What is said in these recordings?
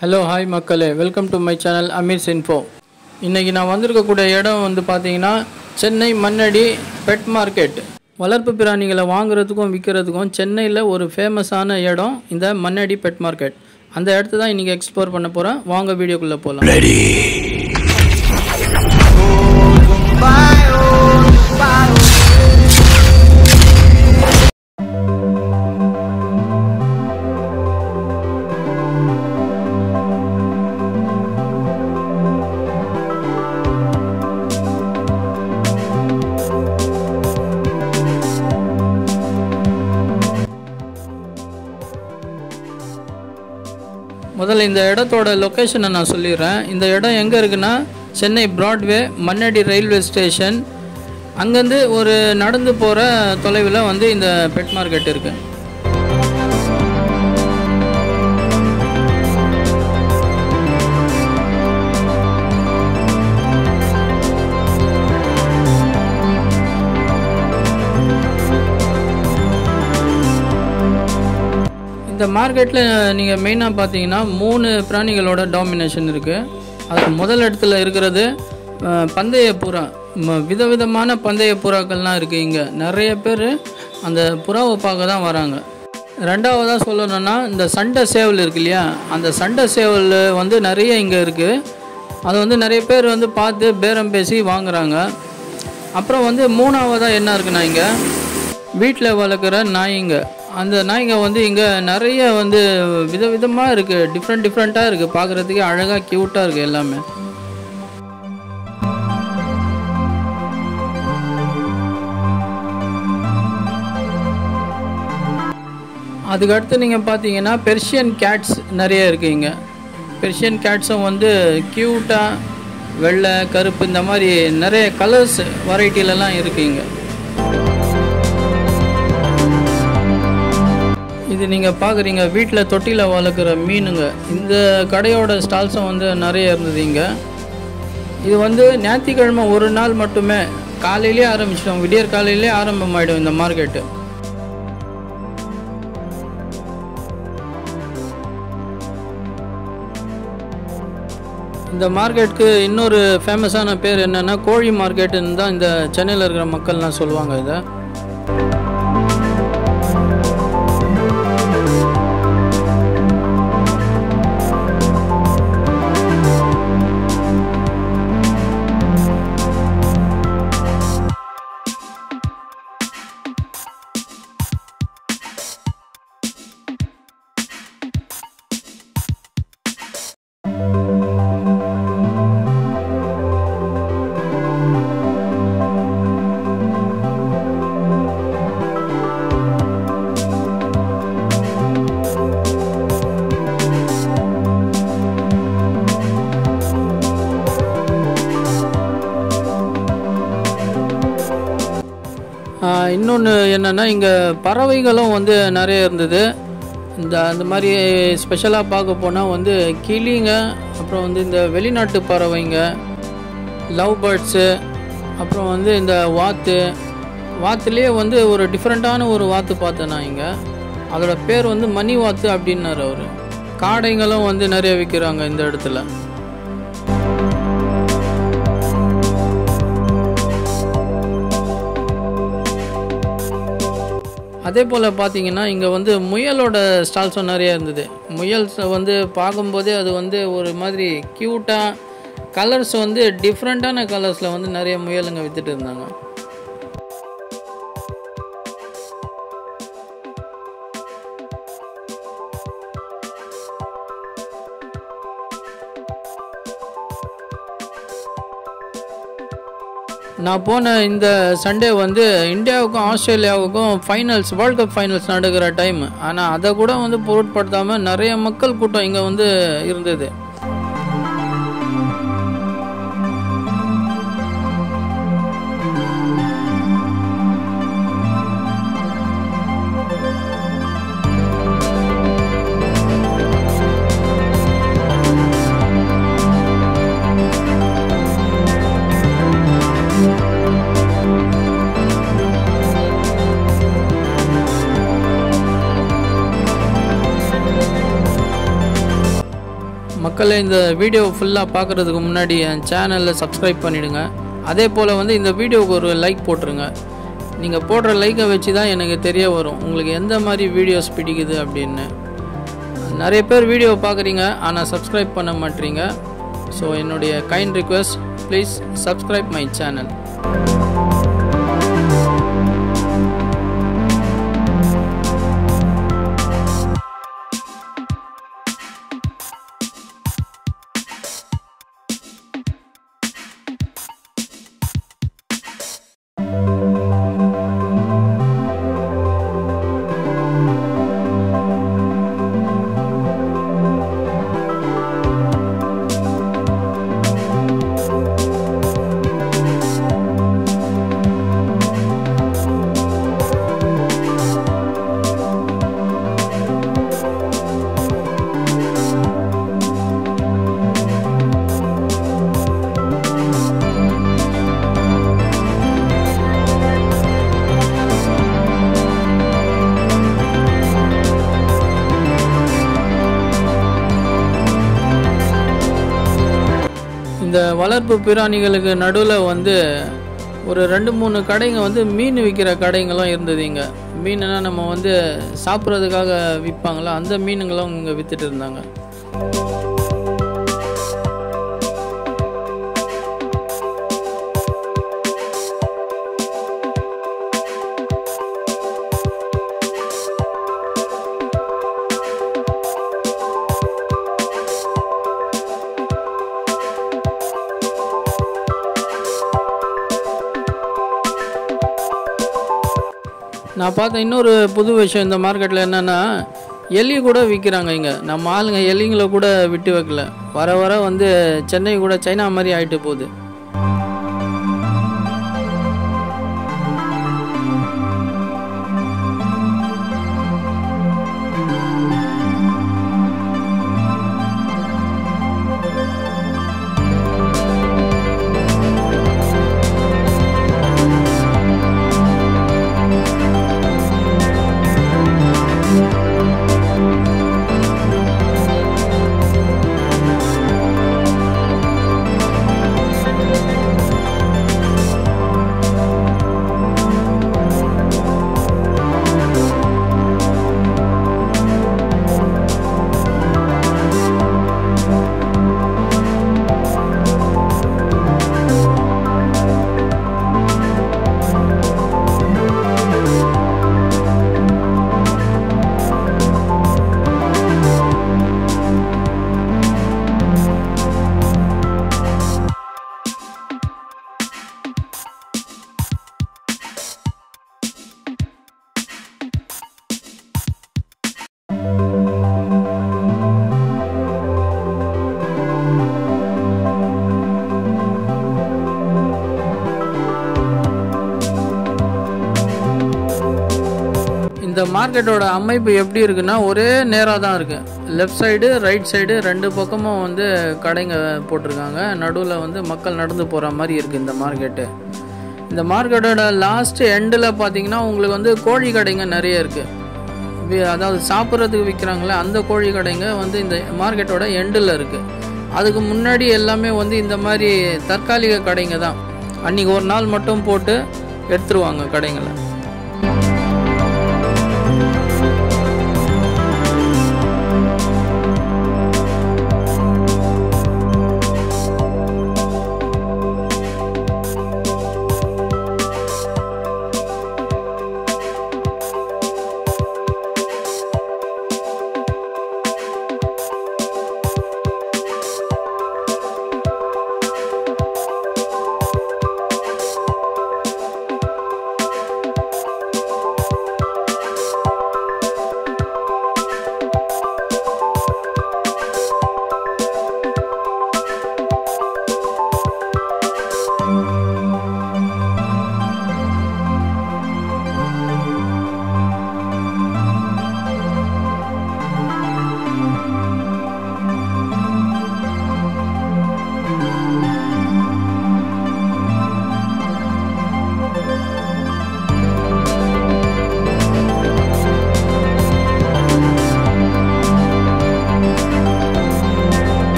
hello hi மக்களே welcome to my channel Ameer's info இன்றைக்கி நான் வந்திருக்கக்கூடிய இடம் வந்து பார்த்தீங்கன்னா சென்னை மண்ணடி பெட் மார்க்கெட் வளர்ப்பு பிராணிகளை வாங்குறதுக்கும் விற்கிறதுக்கும் சென்னையில் ஒரு ஃபேமஸான இடம் இந்த மண்ணடி பெட் மார்க்கெட் அந்த இடத்த தான் இன்றைக்கி எக்ஸ்ப்ளோர் பண்ண போகிறேன் வாங்க வீடியோக்குள்ளே போகலாம் முதல்ல இந்த இடத்தோட லொக்கேஷனை நான் சொல்லிடுறேன் இந்த இடம் எங்கே இருக்குன்னா Chennai Broadway Mannady railway station அங்கேருந்து ஒரு நடந்து போகிற தொலைவில் வந்து இந்த பெட் மார்க்கெட் இருக்குது இந்த மார்க்கெட்டில் நீங்கள் மெயினாக பார்த்தீங்கன்னா மூணு பிராணிகளோட டாமினேஷன் இருக்குது அதுக்கு முதல் இடத்துல இருக்கிறது அஹ், பந்தய புறா ம- விதவிதமான பந்தய புறாக்கள்லாம் இருக்குது இங்கே நிறைய பேர் அந்த புறாவை பார்க்க தான் வராங்க ரெண்டாவதாக சொல்லணும்னா இந்த சண்டை சேவல் இருக்கு இல்லையா அந்த சண்டை சேவல் வந்து நிறைய இங்கே இருக்குது அது வந்து நிறைய பேர் வந்து பார்த்து பேரம் பேசி வாங்குறாங்க அப்புறம் வந்து மூணாவதாக என்ன இருக்குன்னா இங்கே வீட்டில் வளர்க்குற நாய்ங்க அந்த நாய்ங்க வந்து இங்கே நிறைய வந்து விதவிதமாக இருக்குது டிஃப்ரெண்ட் டிஃப்ரெண்ட்டாக இருக்குது பார்க்குறதுக்கே அழகாக க்யூட்டாக இருக்குது எல்லாமே அதுக்கடுத்து நீங்கள் பார்த்தீங்கன்னா பெர்ஷியன் கேட்ஸ் நிறைய இருக்குது இங்கே பெர்ஷியன் கேட்ஸும் வந்து க்யூட்டாக வெள்ளை கருப்பு இந்த மாதிரி நிறைய கலர்ஸ் வெரைட்டிலலாம் இருக்குது இங்கே இது நீங்கள் பார்க்குறீங்க வீட்டில் தொட்டியில் வளர்க்குற மீனுங்க இந்த கடையோட ஸ்டால்ஸும் வந்து நிறைய இருந்தது இங்கே இது வந்து ஞாயிற்றுக்கிழமை ஒரு நாள் மட்டுமே காலையிலே ஆரம்பிச்சிட்டோம் விடியற் காலையிலே ஆரம்பமாயிடும் இந்த மார்க்கெட்டு இந்த மார்க்கெட்டுக்கு இன்னொரு ஃபேமஸான பேர் என்னென்னா கோழி மார்க்கெட்டுன்னு தான் இந்த சென்னையில் இருக்கிற மக்கள்லாம் சொல்லுவாங்க இதை இன்னொன்று என்னென்னா இங்கே பறவைகளும் வந்து நிறைய இருந்தது இந்த அந்த மாதிரி ஸ்பெஷலாக பார்க்க போனால் வந்து கிளிங்க அப்புறம் வந்து இந்த வெளிநாட்டு பறவைங்க லவ் பேர்ட்ஸு அப்புறம் வந்து இந்த வாத்து வாத்துலேயே வந்து ஒரு டிஃப்ரெண்ட்டான ஒரு வாத்து பார்த்தேன் நான் இங்கே அதோட பேர் வந்து மணி வாத்து அப்படின்னாரு அவர் காடைங்களும் வந்து நிறைய விற்கிறாங்க இந்த இடத்துல அதே போல் பார்த்தீங்கன்னா இங்கே வந்து முயலோட ஸ்டால்ஸும் நிறைய இருந்தது முயல்ஸ் வந்து பார்க்கும்போதே அது வந்து ஒரு மாதிரி க்யூட்டாக கலர்ஸ் வந்து டிஃப்ரெண்ட்டான கலர்ஸில் வந்து நிறைய முயலுங்க விற்றுட்டு இருந்தாங்க நான் போன இந்த சண்டே வந்து இந்தியாவுக்கும் ஆஸ்திரேலியாவுக்கும் ஃபைனல்ஸ் வேர்ல்ட் கப் ஃபைனல்ஸ் நடக்கிற டைம் ஆனால் அதை கூட வந்து பொருட்படுத்தாமல் நிறைய மக்கள் கூட்டம் இங்கே வந்து இருந்தது மக்களே இந்த வீடியோ ஃபுல்லாக பார்க்குறதுக்கு முன்னாடி என் சேனலில் சப்ஸ்கிரைப் பண்ணிவிடுங்க அதே போல் வந்து இந்த வீடியோவுக்கு ஒரு லைக் போட்டுருங்க நீங்கள் போடுற லைக்கை வச்சு தான் எனக்கு தெரிய வரும் உங்களுக்கு எந்த மாதிரி வீடியோஸ் பிடிக்குது அப்படின்னு நிறைய பேர் வீடியோ பார்க்குறீங்க ஆனால் சப்ஸ்கிரைப் பண்ண மாட்டீங்க ஸோ என்னுடைய kind request please subscribe my channel இந்த வளர்ப்பு பிராணிகளுக்கு நடுவில் வந்து ஒரு ரெண்டு மூணு கடைங்க வந்து மீன் விற்கிற கடைங்களும் இருந்தது இங்கே மீனுனா நம்ம வந்து சாப்பிட்றதுக்காக விற்பாங்களா அந்த மீனுங்களும் இங்கே விற்றுட்டு இருந்தாங்க நான் பார்த்த இன்னொரு புது விஷயம் இந்த மார்க்கெட்டில் என்னென்னா எலி கூட விற்கிறாங்க இங்கே நம்ம ஆளுங்க எலிங்களை கூட விட்டு வைக்கல வர வர வந்து சென்னை கூட சைனா மாதிரி ஆயிட்டு போகுது இந்த மார்க்கெட்டோட அமைப்பு எப்படி இருக்குன்னா ஒரே நேராக தான் இருக்குது லெஃப்ட் சைடு ரைட் சைடு ரெண்டு பக்கமும் வந்து கடைங்க போட்டிருக்காங்க நடுவில் வந்து மக்கள் நடந்து போகிற மாதிரி இருக்குது இந்த மார்க்கெட்டு இந்த மார்க்கெட்டோட லாஸ்ட் எண்டில் பார்த்தீங்கன்னா உங்களுக்கு வந்து கோழி கடைங்க நிறைய இருக்குது அதாவது சாப்பிட்றதுக்கு விற்கிறாங்களே அந்த கோழி கடைங்க வந்து இந்த மார்க்கெட்டோட எண்டில் இருக்குது அதுக்கு முன்னாடி எல்லாமே வந்து இந்த மாதிரி தற்காலிக கடைங்க தான் அன்றைக்கி ஒரு நாள் மட்டும் போட்டு எடுத்துருவாங்க கடைங்களை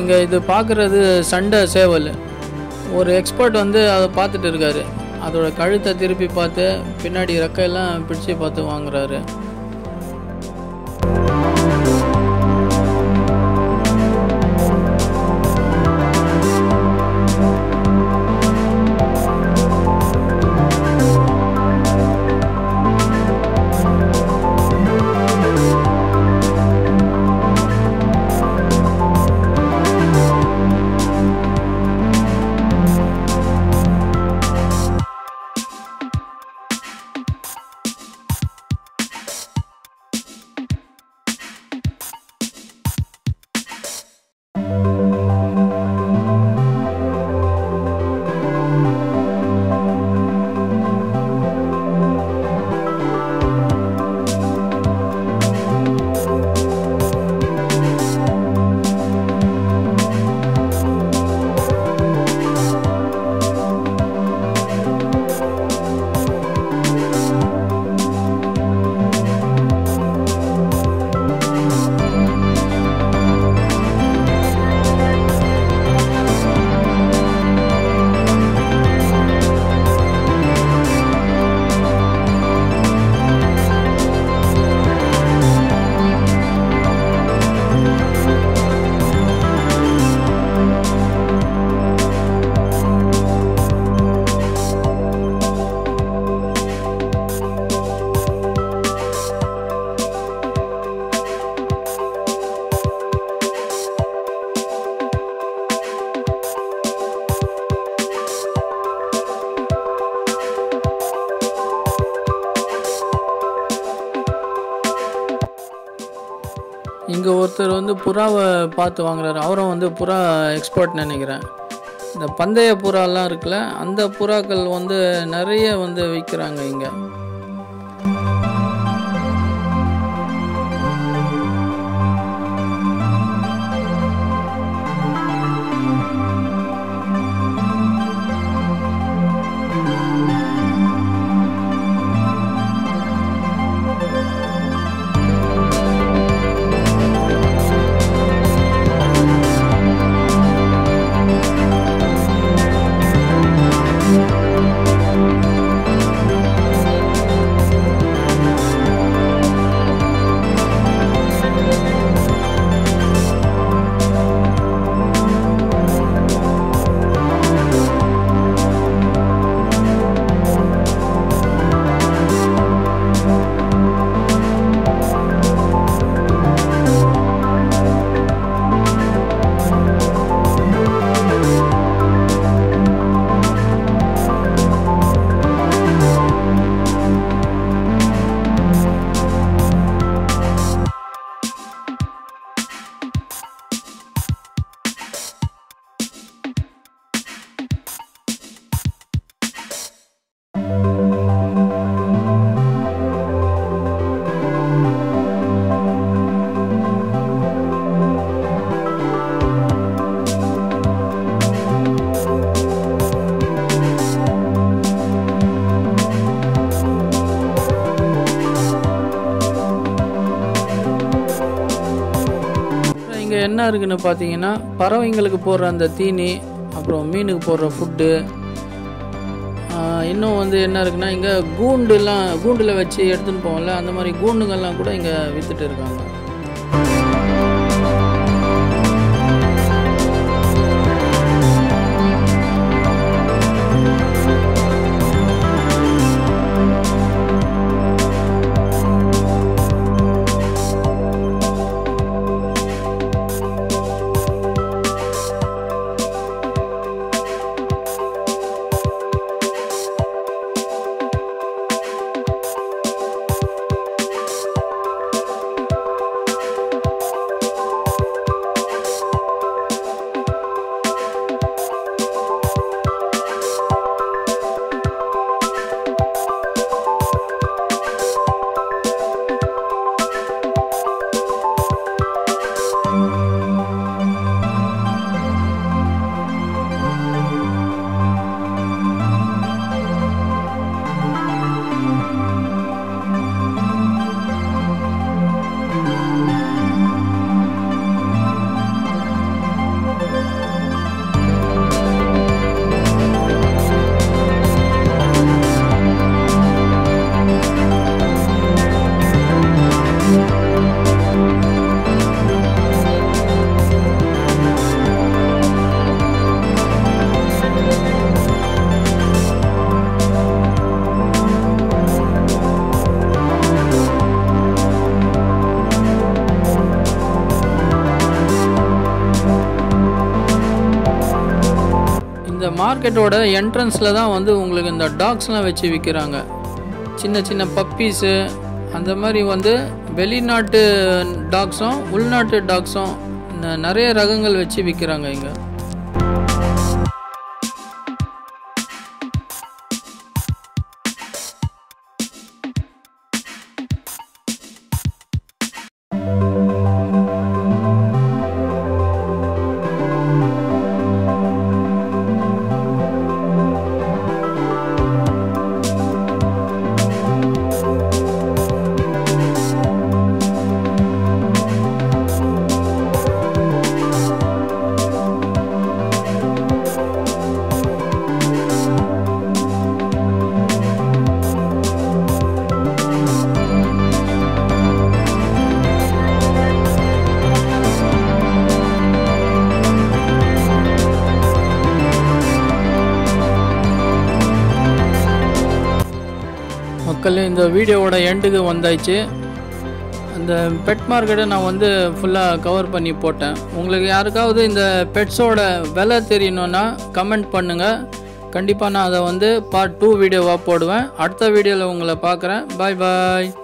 நீங்கள் இது பார்க்குறது சண்டை சேவல் ஒரு எக்ஸ்பர்ட் வந்து அதை பார்த்துட்டு இருக்காரு அதோட கழுத்தை திருப்பி பார்த்து பின்னாடி ரெக்கையெல்லாம் பிடிச்சி பார்த்து வாங்குறாரு இங்கே ஒருத்தர் வந்து புறாவை பார்த்து வாங்குறாரு அவரும் வந்து புறா எக்ஸ்பர்ட் நினைக்கிறேன் இந்த பந்தய புறாலாம் இருக்குல்ல அந்த புறாக்கள் வந்து நிறைய வந்து விற்கிறாங்க இங்கே இங்கே என்ன இருக்குன்னு பார்த்தீங்கன்னா பறவைங்களுக்கு போடுற அந்த தீனி அப்புறம் மீனுக்கு போடுற ஃபுட்டு இன்னும் வந்து என்ன இருக்குன்னா இங்கே கூண்டுலாம் கூண்டில் வச்சு எடுத்துன்னு போவோம்ல அந்த மாதிரி கூண்டுங்கள்லாம் கூட இங்கே விற்றுட்டு இருக்காங்க மார்க்கெட்டோட என்ட்ரன்ஸில் தான் வந்து உங்களுக்கு இந்த டாக்ஸ்லாம் வச்சு விற்கிறாங்க சின்ன சின்ன பப்பீஸு அந்த மாதிரி வந்து வெளிநாட்டு டாக்ஸும் உள்நாட்டு டாக்ஸும் ந- நிறைய ரகங்கள் வச்சு விற்கிறாங்க இங்கே மக்களே இந்த வீடியோவோட எண்டுக்கு வந்தாச்சு அந்த பெட் மார்க்கெட்டை நான் வந்து ஃபுல்லாக கவர் பண்ணி போட்டேன் உங்களுக்கு யாருக்காவது இந்த பெட்ஸோட விலை தெரியணுன்னா கமெண்ட் பண்ணுங்கள் கண்டிப்பாக நான் அதை வந்து பார்ட் டூ வீடியோவாக போடுவேன் அடுத்த வீடியோவில் உங்களை பார்க்குறேன் பாய் பாய்